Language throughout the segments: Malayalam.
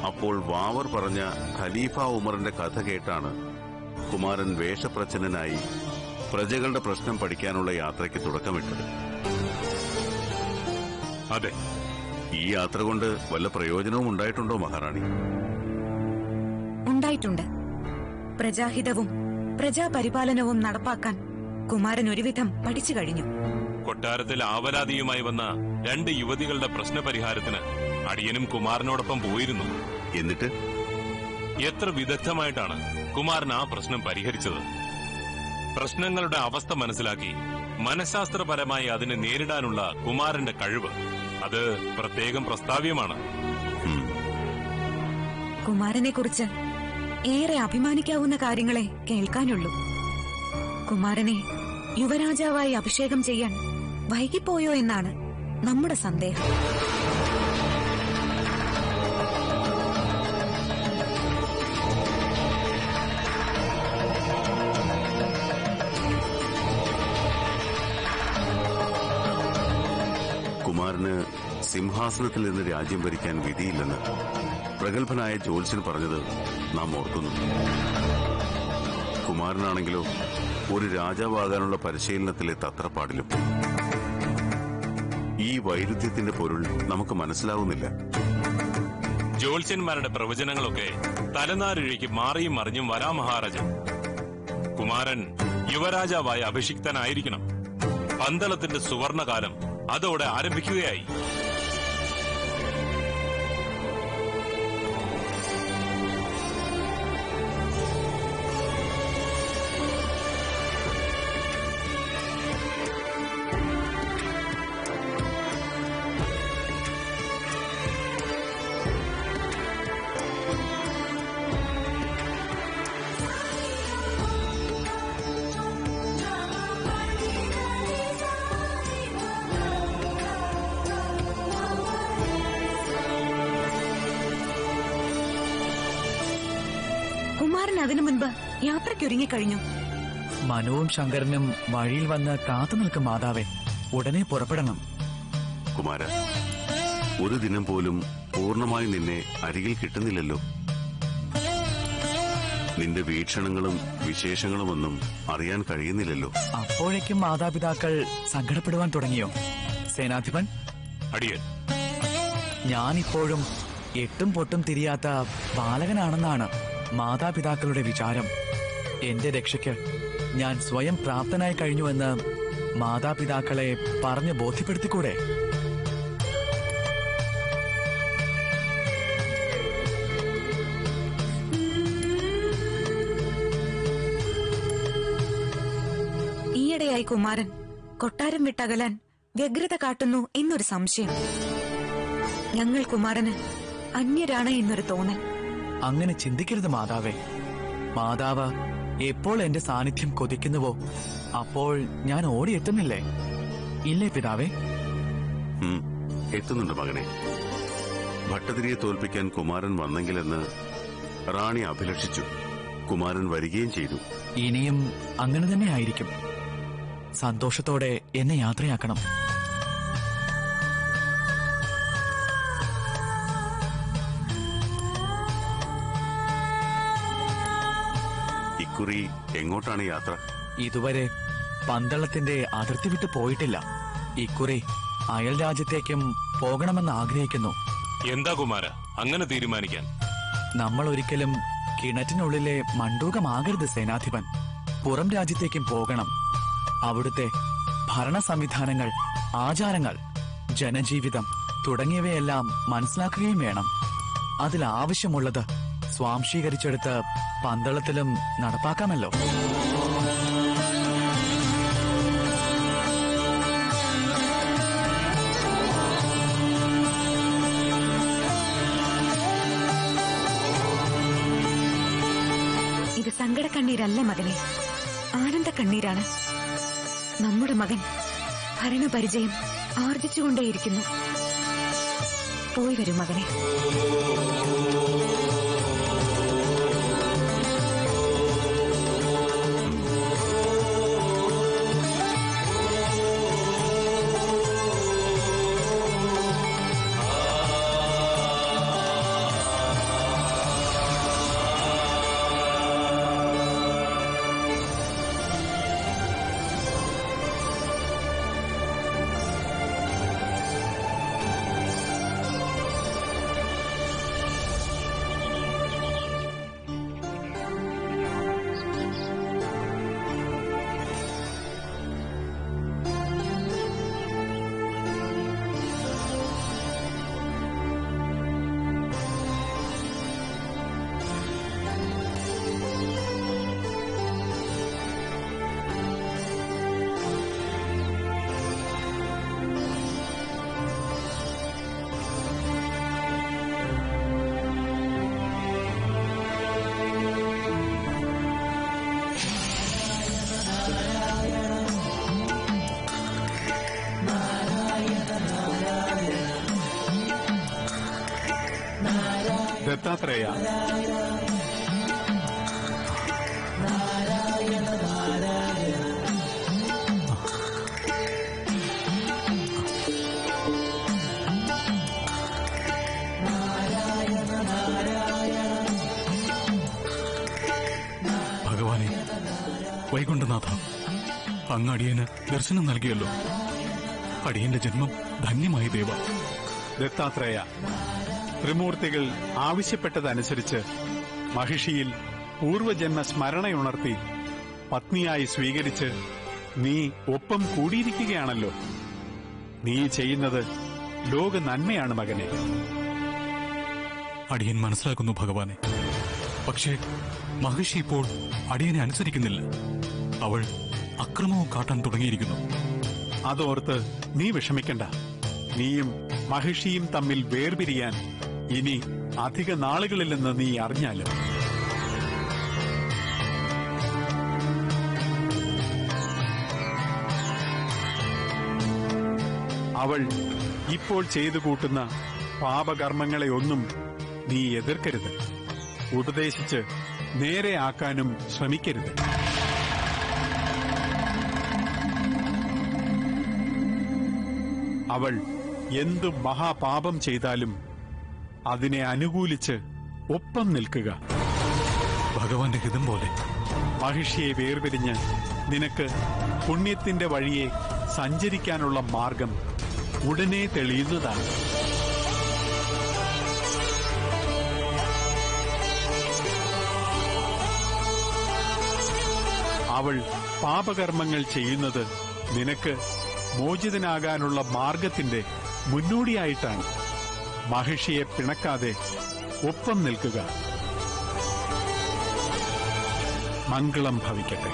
അപ്പോൾ വാവർ പറഞ്ഞ ഖലീഫ ഉമറിന്റെ കഥ കേട്ടാണ് കുമാരൻ വേഷപ്രച്ഛന്നനായി പ്രജകളുടെ പ്രശ്നം പഠിക്കാനുള്ള യാത്രയ്ക്ക് തുടക്കമിട്ടത് അതെ ഈ യാത്ര കൊണ്ട് വല്ല പ്രയോജനവും ഉണ്ടായിട്ടുണ്ടോ മഹാറാണി ഉണ്ടായിട്ടുണ്ട് പ്രജാഹിതവും പ്രജാപരിപാലനവും നടപ്പാക്കാൻ കുമാരൻ ഒരുവിധം പഠിച്ചു കഴിഞ്ഞു കൊട്ടാരത്തിൽ ആവലാതിയുമായി വന്ന രണ്ട് യുവതികളുടെ പ്രശ്നപരിഹാരത്തിന് അടിയനും കുമാരനോടൊപ്പം പോയിരുന്നു എന്നിട്ട് എത്ര വിദഗ്ധമായിട്ടാണ് കുമാരൻ ആ പ്രശ്നം പരിഹരിച്ചത് പ്രശ്നങ്ങളുടെ അവസ്ഥ മനസ്സിലാക്കി മനഃശാസ്ത്രപരമായി അതിനെ നേരിടാനുള്ള കുമാരന്റെ കഴിവ് അത് പ്രത്യേകം പ്രസ്താവ്യമാണ് ഉം, കുമാരനെ കുറിച്ച് ഏറെ അഭിമാനിക്കാവുന്ന കാര്യങ്ങളെ കേൾക്കാനുള്ളൂ കുമാരനെ യുവരാജാവായി അഭിഷേകം ചെയ്യാൻ വൈകിപ്പോയോ എന്നാണ് നമ്മുടെ സന്ദേഹം കുമാരന് സിംഹാസനത്തിൽ നിന്ന് രാജ്യം ഭരിക്കാൻ വിധിയില്ലെന്ന് പ്രഗത്ഭനായ ജ്യോത്സ്യൻ പറഞ്ഞത് നാം ഓർക്കുന്നു കുമാരനാണെങ്കിലോ ഒരു രാജാവാകാനുള്ള പരിശീലനത്തിലെ തത്രപ്പാടിലും ഈ വൈരുദ്ധ്യത്തിന്റെ പൊരുൾ നമുക്ക് മനസ്സിലാവുന്നില്ല ജ്യോത്സ്യന്മാരുടെ പ്രവചനങ്ങളൊക്കെ തലനാരിഴയ്ക്ക് മാറിയും മറിഞ്ഞും വരാ മഹാരാജൻ കുമാരൻ യുവരാജാവായി അഭിഷിക്തനായിരിക്കണം പന്തളത്തിന്റെ സുവർണകാലം അതോടെ ആരംഭിക്കുകയായി കുമാരൻ അതിനു മുൻപ് യാത്രയ്ക്കൊരുങ്ങിക്കഴിഞ്ഞു മനുവും ശങ്കരനും വഴിയിൽ വന്ന് കാത്തു നിൽക്കും മാതാവേ ഉടനെ പുറപ്പെടണം കുമാര ഒരു ദിനം പോലും പൂർണ്ണമായി നിന്നെ അരികിൽ കിട്ടുന്നില്ലല്ലോ നിന്റെ വീക്ഷണങ്ങളും വിശേഷങ്ങളുമൊന്നും അറിയാൻ കഴിയുന്നില്ലല്ലോ അപ്പോഴേക്കും മാതാപിതാക്കൾ സങ്കടപ്പെടുവാൻ തുടങ്ങിയോ സേനാധിപൻ അടിയൻ ഞാനിപ്പോഴും എട്ടും പൊട്ടും തിരിയാത്ത ബാലകനാണെന്നാണ് മാതാപിതാക്കളുടെ വിചാരം എന്റെ രക്ഷയ്ക്ക് ഞാൻ സ്വയം പ്രാപ്തനായി കഴിഞ്ഞുവെന്ന് മാതാപിതാക്കളെ പറഞ്ഞ് ബോധ്യപ്പെടുത്തിക്കൂടെ ഈയിടെയായി കുമാരൻ കൊട്ടാരം വിട്ടകലാൻ വ്യഗ്രത കാട്ടുന്നു എന്നൊരു സംശയം ഞങ്ങൾ കുമാരന് അന്യരാണ് എന്നൊരു തോന്നൽ അങ്ങനെ ചിന്തിക്കരുത് മാതാവേ മാതാവ് എപ്പോൾ എന്റെ സാന്നിധ്യം കൊതിക്കുന്നുവോ അപ്പോൾ ഞാൻ ഓടിയെത്തുന്നില്ലേ ഇല്ലേ പിതാവേ ഉം, എത്തുന്നുണ്ട് മകനെ ഭട്ടതിരിയെ തോൽപ്പിക്കാൻ കുമാരൻ വന്നെങ്കിലെന്ന് റാണി അഭിലഷിച്ചു കുമാരൻ വരികയും ചെയ്തു ഇനിയും അങ്ങനെ തന്നെ ആയിരിക്കും സന്തോഷത്തോടെ എന്നെ യാത്രയാക്കണം ഇക്കുറി എങ്ങോട്ടാണ് യാത്ര ഇതുവരെ പന്തളത്തിന്റെ അതിർത്തി വിട്ടു പോയിട്ടില്ല ഇക്കുറി അയൽ രാജ്യത്തേക്കും പോകണമെന്ന് ആഗ്രഹിക്കുന്നു എന്താ കുമാര അങ്ങനെ തീരുമാനിക്കാൻ നമ്മൾ ഒരിക്കലും കിണറ്റിനുള്ളിലെ മണ്ടൂകമാകരുത് സേനാധിപൻ പുറം രാജ്യത്തേക്കും പോകണം അവിടുത്തെ ഭരണ സംവിധാനങ്ങൾ ആചാരങ്ങൾ ജനജീവിതം തുടങ്ങിയവയെല്ലാം മനസ്സിലാക്കുകയും വേണം അതിൽ ആവശ്യമുള്ളത് സ്വാംശീകരിച്ചെടുത്ത് പന്തളത്തിലും നടപ്പാക്കാമല്ലോ ഇത് സങ്കട കണ്ണീരല്ല മകനെ ആനന്ദ കണ്ണീരാണ് നമ്മുടെ മകൻ ഭരണപരിചയം ആർജിച്ചുകൊണ്ടേയിരിക്കുന്നു പോയി വരൂ മകനെ ദത്താത്രേയ ഭഗവാനെ വൈകുണ്ഠനാഥ അങ്ങ് അടിയന് ദർശനം നൽകിയല്ലോ അടിയന്റെ ജന്മം ധന്യമായി ദേവ ദത്താത്രേയ ത്രിമൂർത്തികൾ ആവശ്യപ്പെട്ടതനുസരിച്ച് മഹിഷിയിൽ പൂർവജന്മ സ്മരണയുണർത്തി പത്നിയായി സ്വീകരിച്ച് നീ ഒപ്പം കൂടിയിരിക്കുകയാണല്ലോ നീ ചെയ്യുന്നത് ലോക നന്മയാണ് മകനെ അടിയൻ മനസ്സിലാക്കുന്നു ഭഗവാനെ പക്ഷേ മഹിഷി ഇപ്പോൾ അടിയനെ അനുസരിക്കുന്നില്ല അവൾ അക്രമവും കാട്ടാൻ തുടങ്ങിയിരിക്കുന്നു അതോർത്ത് നീ വിഷമിക്കണ്ട നീയും മഹിഷിയും തമ്മിൽ വേർപിരിയാൻ ഇനി അധിക നാളുകളില്ലെന്ന് നീ അറിഞ്ഞാലും അവൾ ഇപ്പോൾ ചെയ്തു കൂട്ടുന്ന പാപകർമ്മങ്ങളെ ഒന്നും നീ എതിർക്കരുത് ഉപദേശിച്ച് നേരെ ആക്കാനും ശ്രമിക്കരുത് അവൾ എന്തു മഹാപാപം ചെയ്താലും അതിനെ അനുകൂലിച്ച് ഒപ്പം നിൽക്കുക ഭഗവാന്റെ ഹിതം പോലെ മഹിഷിയെ വേർപിരിഞ്ഞ് നിനക്ക് പുണ്യത്തിന്റെ വഴിയെ സഞ്ചരിക്കാനുള്ള മാർഗം ഉടനെ തെളിയുന്നതാണ് അവൾ പാപകർമ്മങ്ങൾ ചെയ്യുന്നത് നിനക്ക് മോചിതനാകാനുള്ള മാർഗത്തിന്റെ മുന്നോടിയായിട്ടാണ് മഹിഷിയെ പിണക്കാതെ ഒപ്പം നിൽക്കുക മംഗളം ഭവിക്കട്ടെ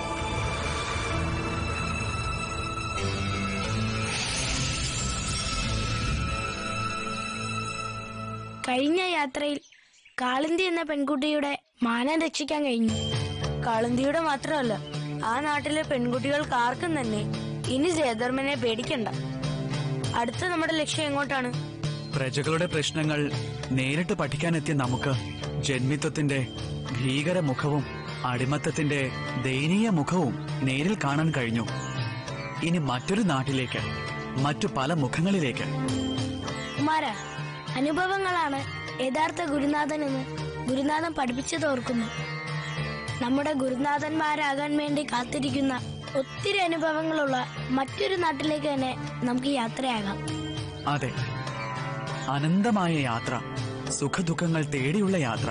കഴിഞ്ഞ യാത്രയിൽ കാളിന്തി എന്ന പെൺകുട്ടിയുടെ മാനം രക്ഷിക്കാൻ കഴിഞ്ഞു കാളന്തിയുടെ മാത്രമല്ല ആ നാട്ടിലെ പെൺകുട്ടികൾക്ക് ആർക്കും തന്നെ ഇനി ജയധർമ്മനെ പേടിക്കണ്ട അടുത്ത നമ്മുടെ ലക്ഷ്യം എങ്ങോട്ടാണ് പ്രജകളുടെ പ്രശ്നങ്ങൾ നേരിട്ട് പഠിക്കാനെത്തിയ നമുക്ക് ജന്മിത്വത്തിന്റെ ഭീകര മുഖവും അടിമത്തത്തിന്റെ ദയനീയ മുഖവും നേരിൽ കാണാൻ കഴിഞ്ഞു ഇനി മറ്റൊരു നാട്ടിലേക്ക് മറ്റു പല മുഖങ്ങളിലേക്ക് കുമാര അനുഭവങ്ങളാണ് യഥാർത്ഥ ഗുരുനാഥൻ എന്ന് ഗുരുനാഥൻ പഠിപ്പിച്ചത് ഓർക്കുന്നു നമ്മുടെ ഗുരുനാഥന്മാരാകാൻ വേണ്ടി കാത്തിരിക്കുന്ന ഒത്തിരി അനുഭവങ്ങളുള്ള മറ്റൊരു നാട്ടിലേക്ക് തന്നെ നമുക്ക് യാത്രയാകാം അതെ അനന്തമായ യാത്ര സുഖദുഃഖങ്ങൾ തേടിയുള്ള യാത്ര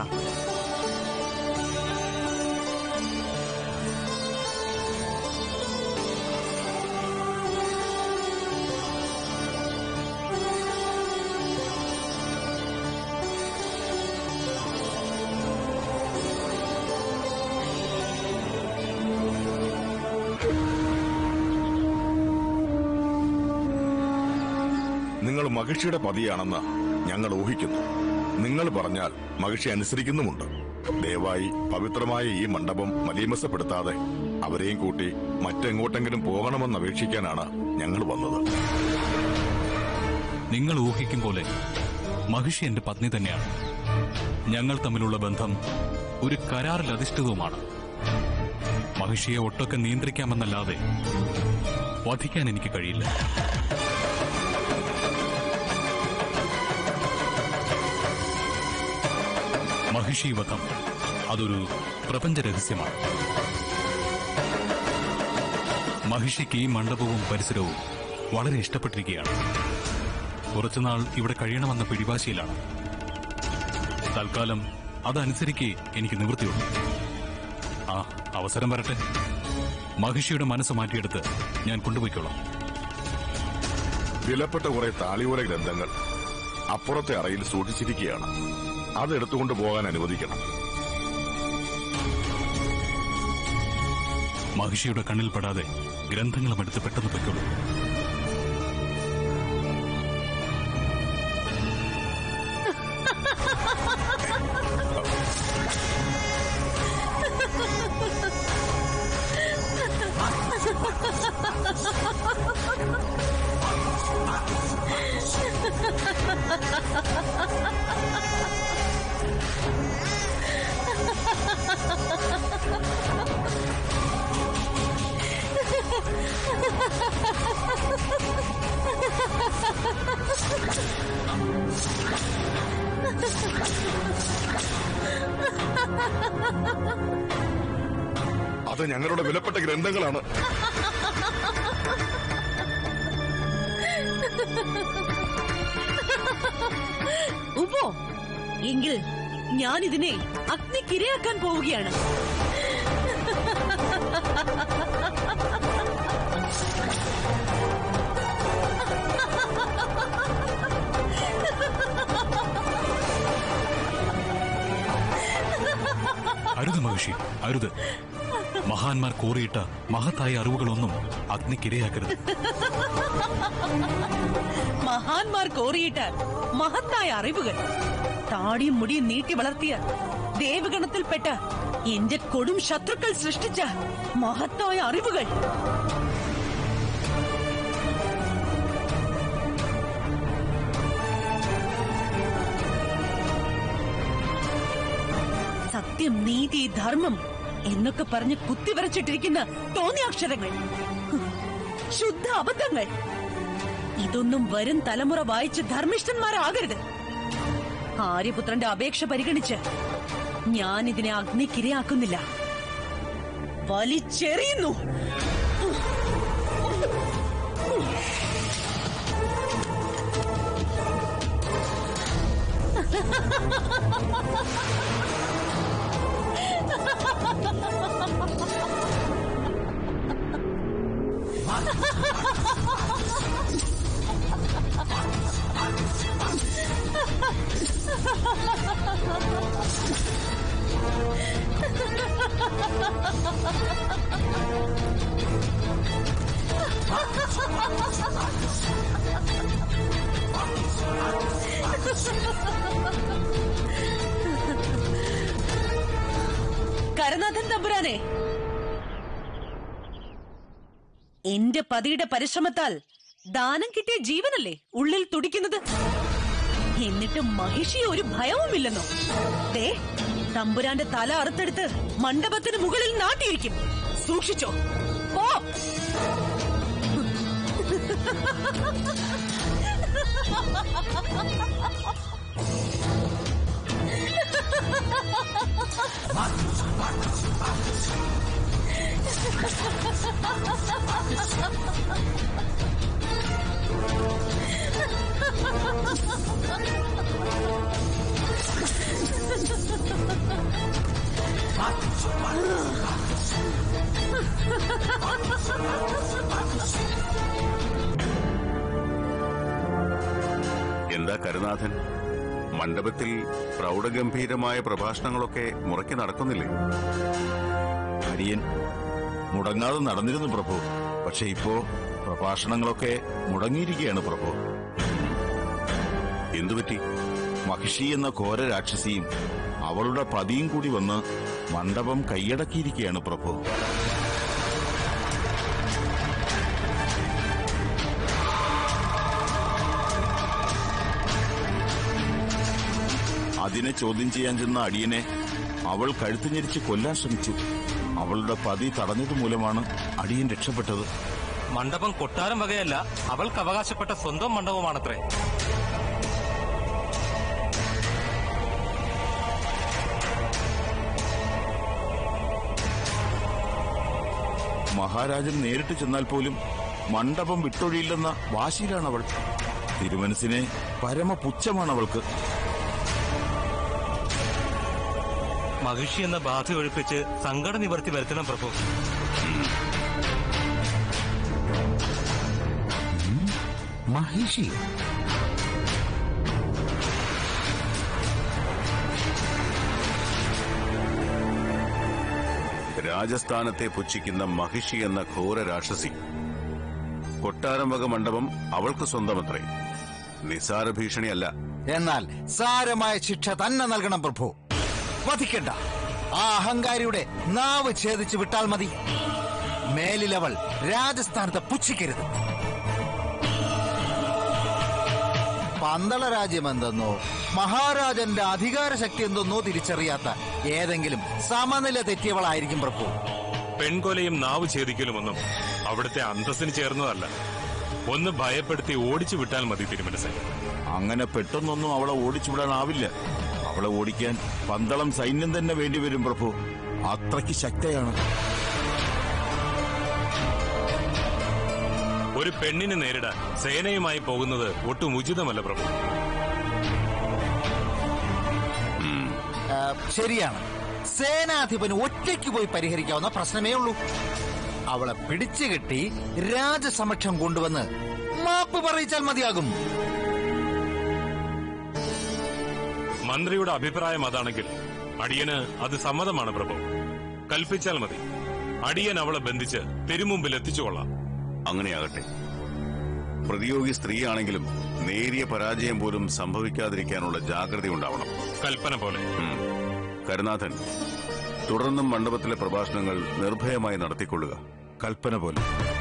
നിങ്ങൾ മഹിഷിയുടെ പതിയാണെന്ന് ഞങ്ങൾ ഊഹിക്കുന്നു നിങ്ങൾ പറഞ്ഞാൽ മഹിഷി അനുസരിക്കുന്നുമുണ്ട് ദയവായി പവിത്രമായ ഈ മണ്ഡപം മലീമസപ്പെടുത്താതെ അവരെയും കൂട്ടി മറ്റെങ്ങോട്ടെങ്കിലും പോകണമെന്ന് അപേക്ഷിക്കാനാണ് ഞങ്ങൾ വന്നത് നിങ്ങൾ ഊഹിക്കും പോലെ മഹിഷി എന്റെ പത്നി തന്നെയാണ് ഞങ്ങൾ തമ്മിലുള്ള ബന്ധം ഒരു കരാറിൽ അധിഷ്ഠിതവുമാണ് മഹിഷിയെ ഒട്ടൊക്കെ നിയന്ത്രിക്കാമെന്നല്ലാതെ വധിക്കാൻ എനിക്ക് കഴിയില്ല മഹിഷി വധം അതൊരു പ്രപഞ്ച രഹസ്യമാണ് മഹിഷിക്ക് ഈ മണ്ഡപവും പരിസരവും വളരെ ഇഷ്ടപ്പെട്ടിരിക്കുകയാണ് കുറച്ചുനാൾ ഇവിടെ കഴിയണമെന്ന പിടിവാശിയിലാണ് തൽക്കാലം അതനുസരിക്കേ എനിക്ക് നിവൃത്തിയുള്ളൂ ആ അവസരം വരട്ടെ മഹിഷിയുടെ മനസ്സ് മാറ്റിയെടുത്ത് ഞാൻ കൊണ്ടുപോയിക്കോളാം വിലപ്പെട്ട കുറെ താളിയോല ഗ്രന്ഥങ്ങൾ അപ്പുറത്തെ അറയിൽ സൂക്ഷിച്ചിരിക്കുകയാണ് അത് എടുത്തുകൊണ്ട് പോകാൻ അനുവദിക്കണം മഹിഷിയുടെ കണ്ണിൽ പെടാതെ ഗ്രന്ഥങ്ങളും എടുത്ത് പെട്ടെന്ന് പൊയ്ക്കോളൂ അത് ഞങ്ങളുടെ വിലപ്പെട്ട ഗ്രന്ഥങ്ങളാണ് ഉപ്പോ എങ്കിൽ ഞാൻ ഇതിനെ അഗ്നിക്കിരയാക്കാൻ പോവുകയാണ് അരുത് മഹർഷി അരുത് മഹാന്മാർ കോറിയിട്ട മഹത്തായ അറിവുകളൊന്നും അഗ്നിക്കിരയാക്കരുത് മഹാന്മാർ കോറിയിട്ട മഹത്തായ അറിവുകൾ താടിയും മുടിയും നീട്ടി വളർത്തിയ ദേവഗണത്തിൽപ്പെട്ട എന്റെ കൊടും ശത്രുക്കൾ സൃഷ്ടിച്ച മഹത്തായ അറിവുകൾ സത്യം നീതി ധർമ്മം എന്നൊക്കെ പറഞ്ഞ് കുത്തിവരച്ചിട്ടിരിക്കുന്ന തോന്നിയാക്ഷരങ്ങൾ ശുദ്ധ അബദ്ധങ്ങൾ ഇതൊന്നും വരും തലമുറ വായിച്ച് ധർമ്മിഷ്ഠന്മാരാകരുത് ആര്യപുത്രന്റെ അപേക്ഷ പരിഗണിച്ച് ഞാൻ ഇതിനെ അഗ്നിക്കിരയാക്കുന്നില്ല വലിച്ചെറിയുന്നു കരനാഥൻ തമ്പുരാനെ എന്റെ പതിയുടെ പരിശ്രമത്താൽ ദാനം കിട്ടിയ ജീവനല്ലേ ഉള്ളിൽ തുടിക്കുന്നത് എന്നിട്ട് മഹിഷിയെ ഒരു ഭയവുമില്ലെന്നോ ദേ തമ്പുരാന്റെ തല അറുത്തെടുത്ത് മണ്ഡപത്തിന് മുകളിൽ നാട്ടിയിരിക്കും സൂക്ഷിച്ചോ പോ എന്താ കരുനാഥൻ മണ്ഡപത്തിൽ പ്രൗഢഗംഭീരമായ പ്രഭാഷണങ്ങളൊക്കെ മുറയ്ക്ക് നടക്കുന്നില്ലേ അടിയൻ മുടങ്ങാതെ നടന്നിരുന്നു പ്രഭു പക്ഷെ ഇപ്പോ പ്രഭാഷണങ്ങളൊക്കെ മുടങ്ങിയിരിക്കുകയാണ് പ്രഭു എന്തുപറ്റി മഹിഷി എന്ന ഘോര രാക്ഷസിയും അവളുടെ പതിയും കൂടി വന്ന് മണ്ഡപം കൈയടക്കിയിരിക്കുകയാണ് പ്രഭു അതിനെ ചോദ്യം ചെയ്യാൻ ചെന്ന അടിയനെ അവൾ കഴുത്ത് ഞെരിച്ച് കൊല്ലാൻ ശ്രമിച്ചു അവളുടെ പതി തടഞ്ഞത് മൂലമാണ് അടിയൻ രക്ഷപ്പെട്ടത് മണ്ഡപം കൊട്ടാരം വകയല്ല അവൾക്ക് അവകാശപ്പെട്ട സ്വന്തം മണ്ഡപമാണത്രേ മഹാരാജൻ നേരിട്ട് ചെന്നാൽ പോലും മണ്ഡപം വിട്ടൊഴിയില്ലെന്ന വാശിയിലാണ് അവൾ തിരുമനസിനെ പരമപുച്ഛമാണ് അവൾക്ക് മഹിഷി എന്ന ബാധ ഒഴിപ്പിച്ച് സങ്കട നിവർത്തി വരുത്തണം പ്രഭു മഹിഷി രാജസ്ഥാനത്തെ പുച്ഛിക്കുന്ന മഹിഷി എന്ന ഘോര രാക്ഷസി കൊട്ടാരം വക മണ്ഡപം അവൾക്ക് സ്വന്തമത്രേ നിസാര ഭീഷണിയല്ല എന്നാൽ സാരമായ ശിക്ഷ തന്നെ നൽകണം പ്രഭു വധിക്കണ്ട ആ അഹങ്കാരിയുടെ നാവ് ഛേദിച്ചു വിട്ടാൽ മതി മേലിലവൾ രാജസ്ഥാനത്തെ പുച്ഛിക്കരുത് പന്തള രാജ്യമെന്തെന്നോ മഹാരാജന്റെ അധികാര ശക്തി എന്തെന്നോ തിരിച്ചറിയാത്ത ഏതെങ്കിലും സമനില തെറ്റിയവളായിരിക്കും പ്രഭു പെൺകൊലയും നാവ് ഛേദിക്കലുമൊന്നും അവിടുത്തെ അന്തസ്സിന് ചേർന്നതല്ല ഒന്ന് ഭയപ്പെടുത്തി ഓടിച്ചു വിട്ടാൽ മതി തിരുമനസ് അങ്ങനെ പെട്ടെന്നൊന്നും അവളെ ഓടിച്ചുവിടാനാവില്ല അവളെ ഓടിക്കാൻ പന്തളം സൈന്യം തന്നെ വേണ്ടിവരും പ്രഭു അത്രയ്ക്ക് ശക്തയാണ് ഒരു പെണ്ണിനെ നേരിടാൻ സേനയുമായി പോകുന്നത് ഒട്ടും ഉചിതമല്ല പ്രഭു ആ, ശരിയാണ് സേനാധിപന് ഒറ്റയ്ക്ക് പോയി പരിഹരിക്കാവുന്ന പ്രശ്നമേ ഉള്ളൂ അവളെ പിടിച്ചു കെട്ടി രാജസമക്ഷം കൊണ്ടുവന്ന് മാപ്പ് പറയിച്ചാൽ മതിയാകും മന്ത്രിയുടെ അഭിപ്രായം അതാണെങ്കിൽ അടിയന് അത് സമ്മതമാണ് പ്രഭു കൽപ്പിച്ചാൽ മതി അടിയൻ അവളെ ബന്ധിച്ച് തിരുമുമ്പിൽ എത്തിച്ചുകൊള്ളാം അങ്ങനെയാകട്ടെ പ്രതിയോഗി സ്ത്രീയാണെങ്കിലും നേരിയ പരാജയം പോലും സംഭവിക്കാതിരിക്കാനുള്ള ജാഗ്രത ഉണ്ടാവണം കൽപ്പന പോലെ ഉം. കരുനാഥൻ തുടർന്നും മണ്ഡപത്തിലെ പ്രഭാഷണങ്ങൾ നിർഭയമായി നടത്തിക്കൊള്ളുക കൽപ്പന പോലെ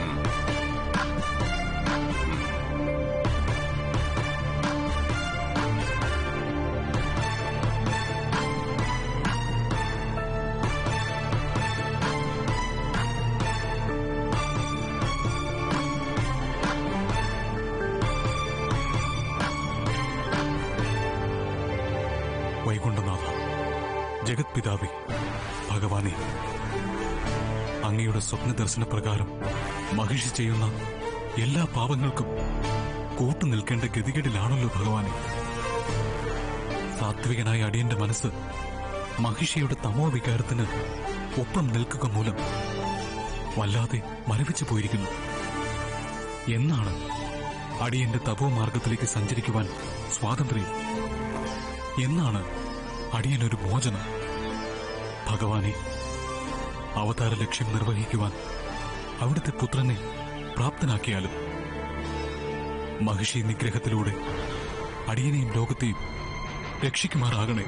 വൈകുണ്ഠനാഥ ജഗത് പിതാവേ ഭഗവാനെ അങ്ങയുടെ സ്വപ്ന ദർശന പ്രകാരം മഹിഷി ചെയ്യുന്ന എല്ലാ പാപങ്ങൾക്കും കൂട്ടു നിൽക്കേണ്ട ഗതികേടിലാണല്ലോ ഭഗവാനെ സാത്വികനായ അടിയന്റെ മനസ്സ് മഹിഷിയുടെ തമോ വികാരത്തിന് ഒപ്പം നിൽക്കുക മൂലം വല്ലാതെ മരവിച്ചു പോയിരിക്കുന്നു എന്നാണ് അടിയന്റെ തപോ മാർഗത്തിലേക്ക് സഞ്ചരിക്കുവാൻ സ്വാതന്ത്ര്യം എന്നാണ് അടിയനൊരു മോചനം ഭഗവാനെ അവതാര ലക്ഷ്യം നിർവഹിക്കുവാൻ അവിടുത്തെ പുത്രനെ പ്രാപ്തനാക്കിയാലും മഹിഷി നിഗ്രഹത്തിലൂടെ അടിയനെയും ലോകത്തെയും രക്ഷിക്കുമാറാകണേ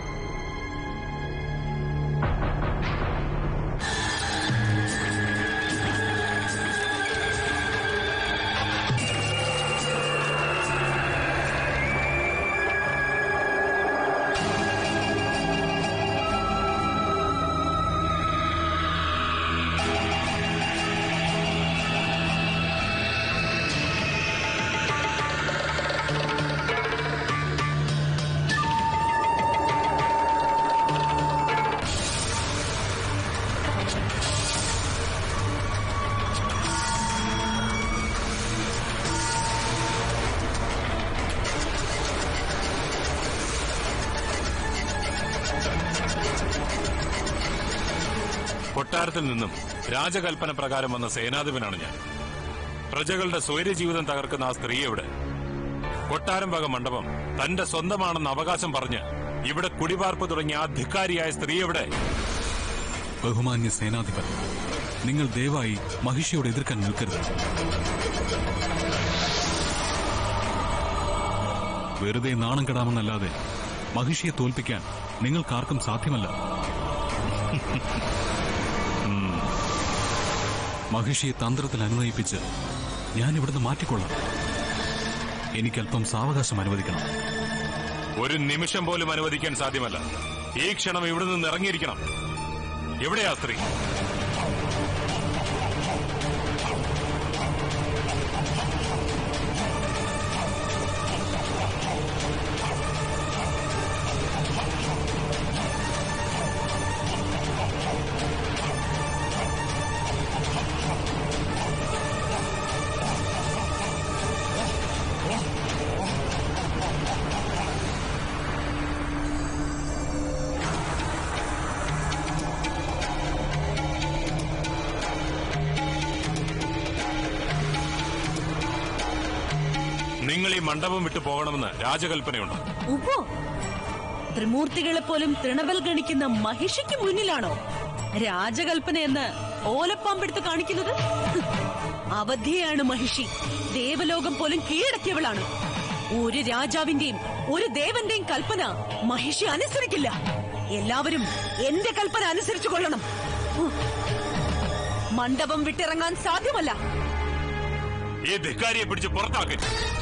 കൊട്ടാരത്തിൽ നിന്നും രാജകൽപ്പന പ്രകാരം വന്ന സേനാധിപനാണ് ഞാൻ പ്രജകളുടെ സ്വൈര്യജീവിതം തകർക്കുന്ന ആ സ്ത്രീ എവിടെ കൊട്ടാരം വക മണ്ഡപം തന്റെ സ്വന്തമാണെന്ന് അവകാശം പറഞ്ഞ് ഇവിടെ കുടിപാർപ്പ് തുടങ്ങിയ ആ ധിക്കാരിയായ സ്ത്രീ എവിടെ ബഹുമാന്യ സേനാധിപൻ നിങ്ങൾ ദയവായി മഹിഷിയോട് എതിർക്കാൻ നിൽക്കരുത് വെറുതെ നാണം കെടാമെന്നല്ലാതെ മഹിഷിയെ തോൽപ്പിക്കാൻ നിങ്ങൾക്കാർക്കും സാധ്യമല്ല ഉം. മഹിഷിയെ തന്ത്രത്തിൽ അനുനയിപ്പിച്ച് ഞാൻ ഇവിടുന്ന് മാറ്റിക്കൊള്ളാം എനിക്കല്പം സാവകാശം അനുവദിക്കണം ഒരു നിമിഷം പോലും അനുവദിക്കാൻ സാധ്യമല്ല ഈ ക്ഷണം ഇവിടെ നിന്ന് ഇറങ്ങിയിരിക്കണം എവിടെയാ സ്ത്രീ നിങ്ങൾ ഈ മണ്ഡപം വിട്ടു പോകണമെന്ന് രാജകൽപ്പനയുണ്ട് ഉപ്പോ ത്രിമൂർത്തികളെ പോലും തൃണബൽ ഗണിക്കുന്ന മഹിഷിക്ക് മുന്നിലാണോ രാജകൽപ്പന എന്ന് ഓലപ്പാമ്പെടുത്ത് കാണിക്കുന്നത് അവധിയാണ് മഹിഷി ദേവലോകം പോലും കീഴടക്കിയവളാണ് ഒരു രാജാവിന്റെയും ഒരു ദേവന്റെയും കൽപ്പന മഹിഷി അനുസരിക്കില്ല എല്ലാവരും എന്റെ കൽപ്പന അനുസരിച്ചു കൊള്ളണം ഉം. മണ്ഡപം വിട്ടിറങ്ങാൻ സാധ്യമല്ല ഈ ധിക്കാരിയെ പിടിച്ച് പുറത്താക്കി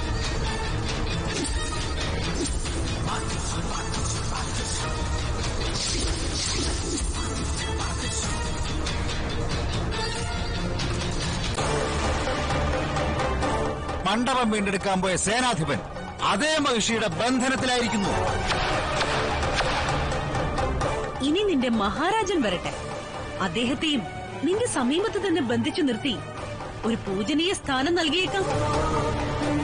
മണ്ഡപം വീണ്ടെടുക്കാൻ പോയ സേനാധിപൻ അതേ മഹിഷിയുടെ ബന്ധനത്തിലായിരിക്കുന്നു ഇനി നിന്റെ മഹാരാജൻ വരട്ടെ അദ്ദേഹത്തെയും നിന്റെ സമീപത്ത് തന്നെ ബന്ധിച്ചു നിർത്തി ഒരു പൂജനീയ സ്ഥാനം നൽകിയേക്കാം